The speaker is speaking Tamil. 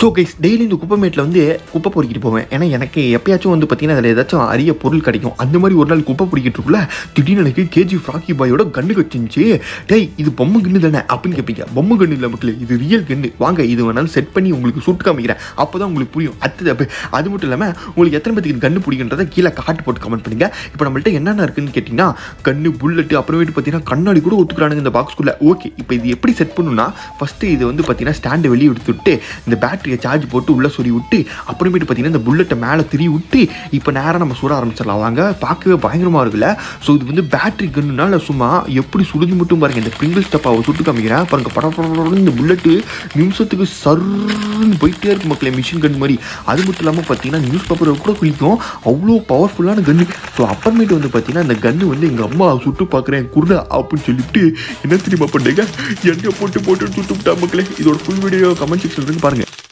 ஸோ கைஸ் டெய்லி இந்த குப்பைமேட்டில் வந்து குப்பை பொறுக்கிட்டு போவேன் ஏன்னா எனக்கு எப்பயாச்சும் வந்து பார்த்தீங்கன்னா அதில் ஏதாச்சும் அரிய பொருள் கிடைக்கும் அந்த மாதிரி ஒரு நாள் குப்பை பொறுக்கிட்டு இருக்குல்ல திடீர்னு எனக்கு கேஜி ஃப்ராக்கி பாயோட கண்ணு கச்சிருந்துச்சு டேய் இது பொம்மை கண்ணு தானே அப்படின்னு கேட்பீங்க பொம்மை கண்ணு இல்லை மக்களே இது ரியல் கண்ணு வாங்க இது வேணாலும் செட் பண்ணி உங்களுக்கு சுட்டு காமிக்கிறேன் அப்போ தான் உங்களுக்கு புரியும் அது அப்ப- அது மட்டும் இல்லாமல் உங்களுக்கு எத்தனை பேத்துக்கு கண்ணு பிடிக்குன்றதை கீழே காட்டு போட்டு கமெண்ட் பண்ணுங்க இப்போ நம்மள்ட்ட என்னென்ன இருக்குன்னு கேட்டிங்கன்னா கண்ணு புல்லட்டு அப்புறமேட்டு பார்த்தீங்கன்னா கண்ணாடி கூட ஒத்துக்கிறானுங்க இந்த பாக்ஸ்குள்ளே ஓகே இப்போ இது எப்படி செட் பண்ணணும்னா ஃபஸ்ட்டு இது வந்து பார்த்தீங்கன்னா ஸ்டாண்டை வெளியே எடுத்து விட்டு இந்த பேட்டரியை சார்ஜ் போட்டு உள்ளே சொறி விட்டு அப்புறமேட்டு பார்த்தீங்கன்னா இந்த புல்லட்டை மேலே திரி விட்டு இப்போ நேராக நம்ம சுட ஆரம்பிச்சிடலாம் வாங்க பார்க்கவே பயங்கரமாக இருக்குல்ல ஸோ இது வந்து பேட்டரி கன்னுனால சும்மா எப்படி சுடுது மட்டும் பாருங்க இந்த பிரிங்கிள் ஸ்டப்பாவை சுட்டு காமிக்கிறேன் பாருங்க பட பட படன்னு இந்த புல்லட்டு நிமிஷத்துக்கு சர்ன்னு போயிட்டே இருக்கு மக்களே மிஷின் கன் மாதிரி அது மட்டும் இல்லாமல் பார்த்தீங்கன்னா நியூஸ் பேப்பரை கூட குளிக்கும் அவ்வளோ பவர்ஃபுல்லான கன்று ஸோ அப்புறமேட்டு வந்து பார்த்தீங்கன்னா இந்த கன்று வந்து எங்கள் அம்மா சுட்டு பார்க்குறேன் குருடா அப்படின்னு சொல்லிட்டு என்ன தெரியுமா பண்ணுங்க எண்ணெய் போட்டு போட்டு சுட்டு விட்டா மக்களே இதோட ஃபுல் வீடியோ கமெண்ட் செக்ஷன் இருக்கு பாருங்க